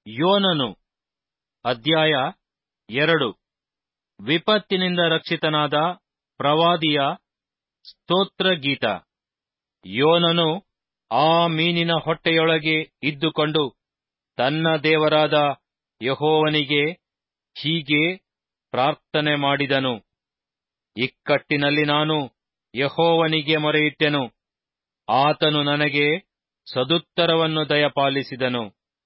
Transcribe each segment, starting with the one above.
ಯೋನನು ಅಧ್ಯಾಯ ಎರಡು ವಿಪತ್ತಿನಿಂದ ರಕ್ಷಿತನಾದ ಪ್ರವಾದಿಯ ಸ್ತೋತ್ರಗೀತ ಯೋನನು ಆ ಮೀನಿನ ಹೊಟ್ಟೆಯೊಳಗೆ ಇದ್ದುಕೊಂಡು ತನ್ನ ದೇವರಾದ ಯಹೋವನಿಗೆ ಹೀಗೆ ಪ್ರಾರ್ಥನೆ ಮಾಡಿದನು ಇಕ್ಕಟ್ಟಿನಲ್ಲಿ ನಾನು ಯಹೋವನಿಗೆ ಮೊರೆಯಿಟ್ಟೆನು ಆತನು ನನಗೆ ಸದುತ್ತರವನ್ನು ದಯಪಾಲಿಸಿದನು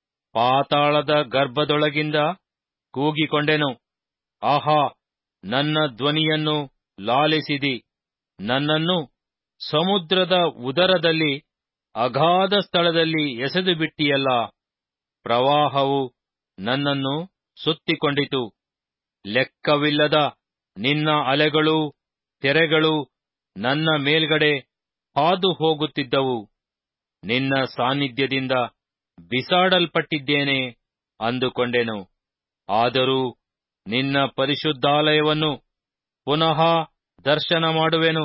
ಪಾತಾಳದ ಗರ್ಭದೊಳಗಿಂದ ಕೂಗಿಕೊಂಡೆನು ಆಹಾ ನನ್ನ ಧ್ವನಿಯನ್ನು ಲಾಲಿಸಿದಿ ನನ್ನನ್ನು ಸಮುದ್ರದ ಉದರದಲ್ಲಿ ಅಗಾಧ ಸ್ಥಳದಲ್ಲಿ ಎಸೆದು ಬಿಟ್ಟಿಯಲ್ಲ ಪ್ರವಾಹವು ನನ್ನನ್ನು ಸುತ್ತಿಕೊಂಡಿತು ಲೆಕ್ಕವಿಲ್ಲದ ನಿನ್ನ ಅಲೆಗಳೂ ತೆರೆಗಳು ನನ್ನ ಮೇಲ್ಗಡೆ ಹಾದು ಹೋಗುತ್ತಿದ್ದವು ನಿನ್ನ ಸಾನ್ನಿಧ್ಯದಿಂದ ಬಿಸಾಡಲ್ಪಟ್ಟಿದ್ದೇನೆ ಅಂದುಕೊಂಡೆನು ಆದರೂ ನಿನ್ನ ಪರಿಶುದ್ಧಾಲಯವನ್ನು ಪುನಃ ದರ್ಶನ ಮಾಡುವೆನು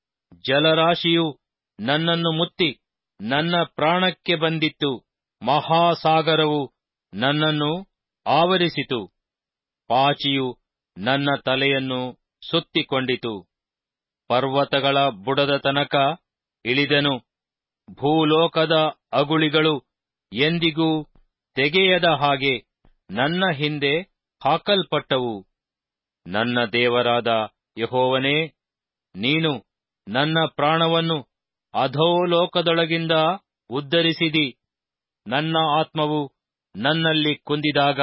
ಜಲರಾಶಿಯು ನನ್ನನ್ನು ಮುತ್ತಿ ನನ್ನ ಪ್ರಾಣಕ್ಕೆ ಬಂದಿತ್ತು ಮಹಾಸಾಗರವು ನನ್ನನ್ನು ಆವರಿಸಿತು ಪಾಚಿಯು ನನ್ನ ತಲೆಯನ್ನು ಸುತ್ತಿಕೊಂಡಿತು ಪರ್ವತಗಳ ಬುಡದ ತನಕ ಇಳಿದೆನು ಭೂಲೋಕದ ಅಗುಳಿಗಳು ಎಂದಿಗೂ ತೆಗೆಯದ ಹಾಗೆ ನನ್ನ ಹಿಂದೆ ಹಾಕಲ್ಪಟ್ಟವು ನನ್ನ ದೇವರಾದ ಯಹೋವನೇ ನೀನು ನನ್ನ ಪ್ರಾಣವನ್ನು ಅಧೋಲೋಕದೊಳಗಿಂದ ಉದ್ಧರಿಸಿದಿ ನನ್ನ ಆತ್ಮವು ನನ್ನಲ್ಲಿ ಕುಂದಿದಾಗ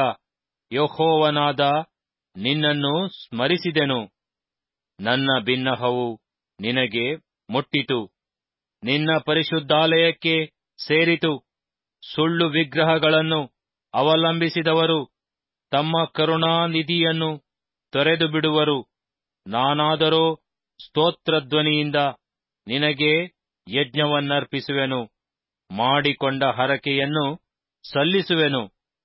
ಯಹೋವನಾದ ನಿನ್ನನ್ನು ಸ್ಮರಿಸಿದೆನು ನನ್ನ ಬಿನ್ನಹವು ನಿನಗೆ ಮುಟ್ಟಿತು ನಿನ್ನ ಪರಿಶುದ್ಧಾಲಯಕ್ಕೆ ಸೇರಿತು ಸುಳ್ಳು ವಿಗ್ರಹಗಳನ್ನು ಅವಲಂಬಿಸಿದವರು ತಮ್ಮ ಕರುಣಾನಿಧಿಯನ್ನು ತೊರೆದು ಬಿಡುವರು ನಾನಾದರೋ ಸ್ತೋತ್ರಧ್ವನಿಯಿಂದ ನಿನಗೆ ಯಜ್ಞವನ್ನರ್ಪಿಸುವೆನು ಮಾಡಿಕೊಂಡ ಹರಕೆಯನ್ನು ಸಲ್ಲಿಸುವೆನು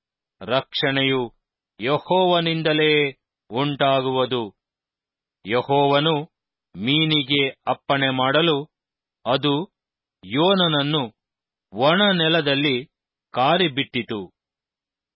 ರಕ್ಷಣೆಯು ಯಹೋವನಿಂದಲೇ ಉಂಟಾಗುವುದು ಯಹೋವನು ಮೀನಿಗೆ ಅಪ್ಪಣೆ ಮಾಡಲು ಅದು ಯೋನನನ್ನು ಒಣ ನೆಲದಲ್ಲಿ ಕಾರಿಬಿಟ್ಟಿತು